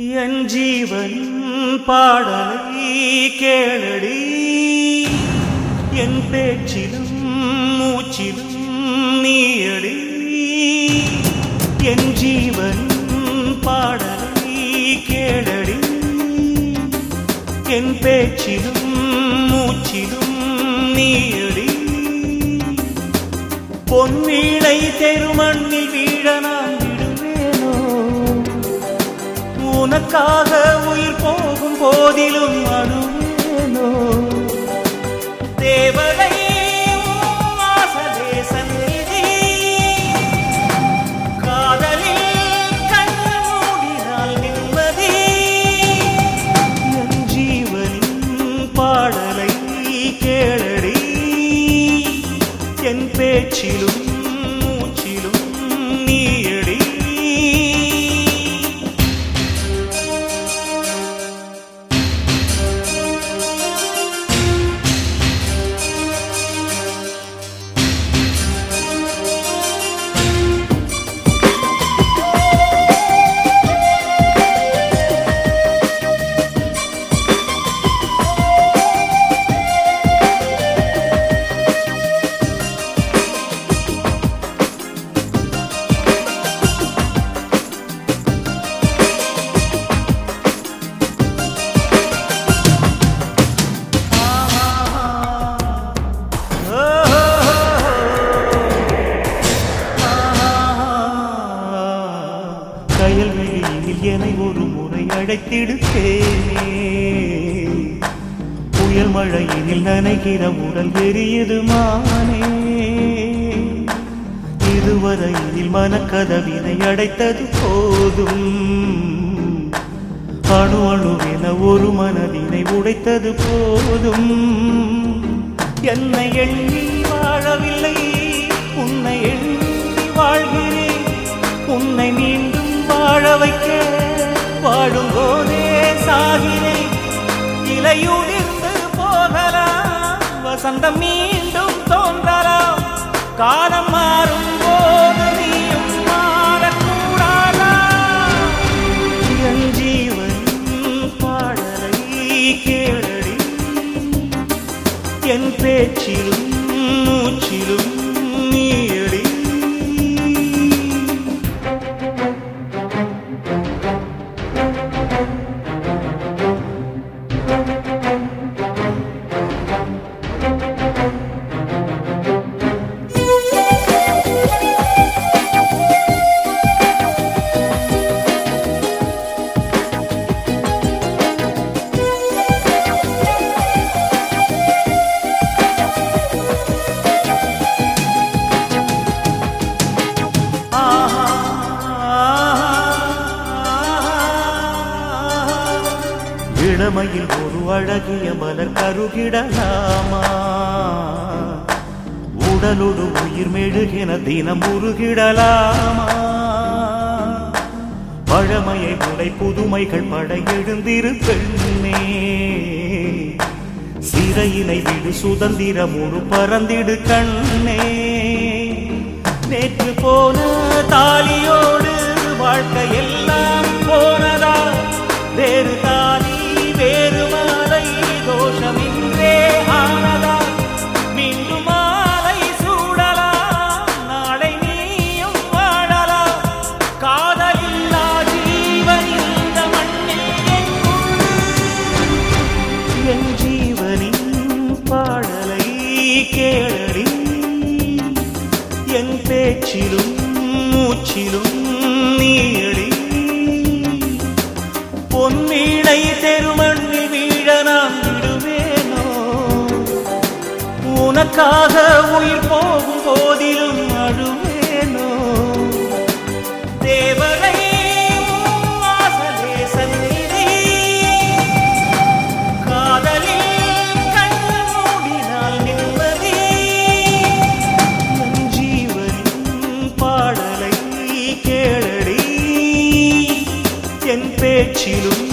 என் ஜீவன் பாடலை கேளடி என் பேச்சிலும் மூச்சிலும் நீயடி என் ஜீவன் பாடலை கேளடி என் பேச்சிலும் மூச்சிலும் நீயடி பொன்வீழை தெருமண்ணில் வீழ நான் விடுவேனோ உனக்காக உயிர் போகும் போதிலும் அழுவேனோ தேவதை உன் வாசதேசம் நிதி. காதலில் கண் மூடினால் நிம்மதி. என் ஜீவனின் பாடலை கேளடி என் பேச்சிலும் மூச்சிலும் நீயடி கயல்வெளியில் என்னை ஒரு முறை அழைத்திடுத்தேனே புயல் மழையினில் நனைகிற உடல் எரியுது மானே இதுவரையில் மனக்கதவினை அடைத்தது போதும் அணு அணுவென ஒரு மனதினை உடைத்தது போதும் என்னை எண்ணி வாழவில்லை உன்னை எண்ணி வாழ்கிறேன் உன்னை மீண்டும் வாழ வைக்க வாழும் போதே சாகிறேன் இலையுதிர்ந்து போகலாம் வசந்தம் மீண்டும் தோன்றலாம் காலம் மாறும் போது நீயும் மாறக்கூடாதா என் ஜீவன் பாடலை கேளடி என் பேச்சிலும் மூச்சிலும் நீயடி இளமையில் ஒரு அழகிய மலர் கருகிடலாமா உடலோடு உயிர் மெழுகின தினம் உருகிடலாமா பழமையை உடை புதுமைகள் படையெழுந்திரு பெண்ணே சிறையினை விடு சுதந்திரம் ஒரு பறந்திடு கண்ணே நேற்று போன தாலியோடு வாழ்க்கை எல்லாம் போனதா வேறு தாலி வேறு மாலை தோஷமின்றே ஆனதா மீண்டும் மாலை சூடலாம் நாளை நீயும் வாழலாம் காதலில்லா ஜீவன் இந்த மண்ணில் எங்குண்டு என் ஜீவனின் பாடலை கேளடி என் பேச்சிலும் மூச்சிலும் நீயடி பொன்வீணை தெருமண்ணில் வீழ நான் விடுவேனோ உனக்காக உயிர் போகும் போதிலும் அழுவேனோ தேவதை உன் வாசதேசம் நிதி. காதலில் கண் மூடினால் நிம்மதி. என் ஜீவனின் பாடலை கேளடி என் பேச்சிலும்